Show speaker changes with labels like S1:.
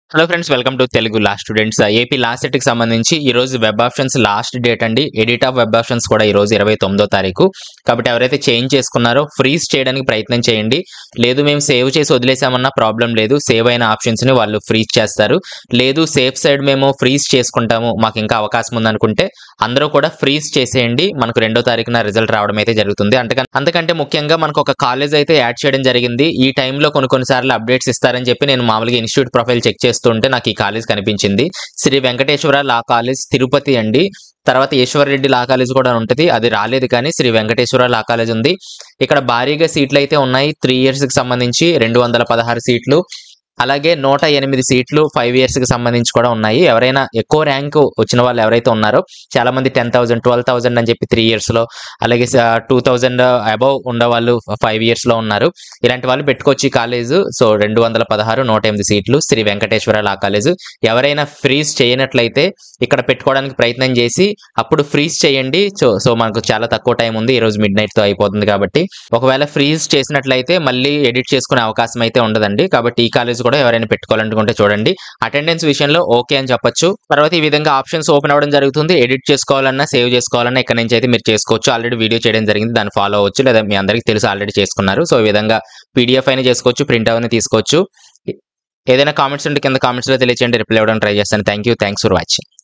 S1: hello friends welcome to Telugu last students AP last సెట్కి సంబంధించి ఈ రోజు వెబ్ ఆప్షన్స్ లాస్ట్ డేట్ అండి ఎడిట్ ఆఫ్ వెబ్ ఆప్షన్స్ కూడా ఈ రోజు ఇరవై తొమ్మిదో తారీఖు కాబట్టి ఎవరైతే చేంజ్ చేసుకున్నారో ఫ్రీజ్ చేయడానికి ప్రయత్నం చేయండి లేదు మేము సేవ్ చేసి వదిలేసామన్నా ప్రాబ్లం లేదు సేవ్ అయిన ఆప్షన్స్ ని వాళ్ళు ఫ్రీజ్ చేస్తారు లేదు సేఫ్ సైడ్ మేము ఫ్రీజ్ చేసుకుంటాము మాకు ఇంకా అవకాశం ఉందనుకుంటే అందరూ కూడా ఫ్రీజ్ చేసేయండి మనకు రెండో తారీఖున రిజల్ట్ రావడం అయితే జరుగుతుంది అంతకంటే అంతకంటే ముఖ్యంగా మనకు ఒక కాలేజ్ అయితే యాడ్ చేయడం జరిగింది ఈ టైంలో కొన్ని కొన్నిసార్లు అప్డేట్స్ ఇస్తారని చెప్పి నేను మామూలుగా ఇన్స్టిట్యూట్ ప్రొఫైల్ చెక్ చేస్తుంటే నాకు ఈ కాలేజ్ కనిపించింది శ్రీ వెంకటేశ్వర లా కాలేజ్ తిరుపతి అండి తర్వాత ఈశ్వర్ రెడ్డి లా కాలేజ్ కూడా ఉంటుంది అది రాలేదు కానీ శ్రీ వెంకటేశ్వర లా కాలేజ్ ఉంది ఇక్కడ భారీగా సీట్లు అయితే ఉన్నాయి త్రీ ఇయర్స్ కి సంబంధించి రెండు వందల పదహారు సీట్లు అలాగే నూట ఎనిమిది సీట్లు ఫైవ్ ఇయర్స్ కి సంబంధించి కూడా ఉన్నాయి ఎవరైనా ఎక్కువ ర్యాంక్ వచ్చిన వాళ్ళు ఎవరైతే ఉన్నారో చాలా మంది టెన్ థౌసండ్ ట్వెల్వ్ థౌసండ్ అని చెప్పి త్రీ ఇయర్స్ లో అలాగే టూ థౌజండ్ అబౌవ్ ఉన్న వాళ్ళు ఫైవ్ ఇయర్స్ లో ఉన్నారు ఇలాంటి వాళ్ళు పెట్టుకోవచ్చు ఈ కాలేజ్ సో రెండు వందల పదహారు నూట ఎనిమిది సీట్లు శ్రీ వెంకటేశ్వర లా కాలేజ్ ఎవరైనా ఫ్రీజ్ చేయనట్లయితే ఇక్కడ పెట్టుకోవడానికి ప్రయత్నం చేసి అప్పుడు ఫ్రీజ్ చేయండి సో సో మనకు చాలా తక్కువ టైం ఉంది ఈ రోజు మిడ్ నైట్ తో అయిపోతుంది కాబట్టి ఒకవేళ ఫ్రీజ్ చేసినట్లయితే మళ్ళీ ఎడిట్ చేసుకునే అవకాశం అయితే ఉండదండి కాబట్టి ఈ కాలేజ్ కూడా ఎవరైనా పెట్టుకోవాలనుకుంటే చూడండి అటెండెన్స్ విషయంలో ఓకే అని చెప్పొచ్చు తర్వాత ఈ విధంగా ఆప్షన్స్ ఓపెన్ అవ్వడం జరుగుతుంది ఎడిట్ చేసుకోవాలన్నా సేవ్ చేసుకోవాలన్నా ఇక్కడ నుంచి అయితే మీరు చేసుకోవచ్చు ఆల్రెడీ వీడియో చేయడం జరిగింది దాన్ని ఫాలో అవ్వచ్చు లేదా మీ అందరికీ తెలుసు ఆల్రెడీ చేసుకున్నారు సో ఈ విధంగా పీడిఎఫ్ అయినా చేసుకోవచ్చు ప్రింట్ అయినా తీసుకోవచ్చు ఏదైనా కామెంట్స్ ఉంటే కింద కామెంట్స్ లో తెలియచేయండి రిప్లై ఇవ్వడానికి ట్రై చేస్తాను thank you thanks for watching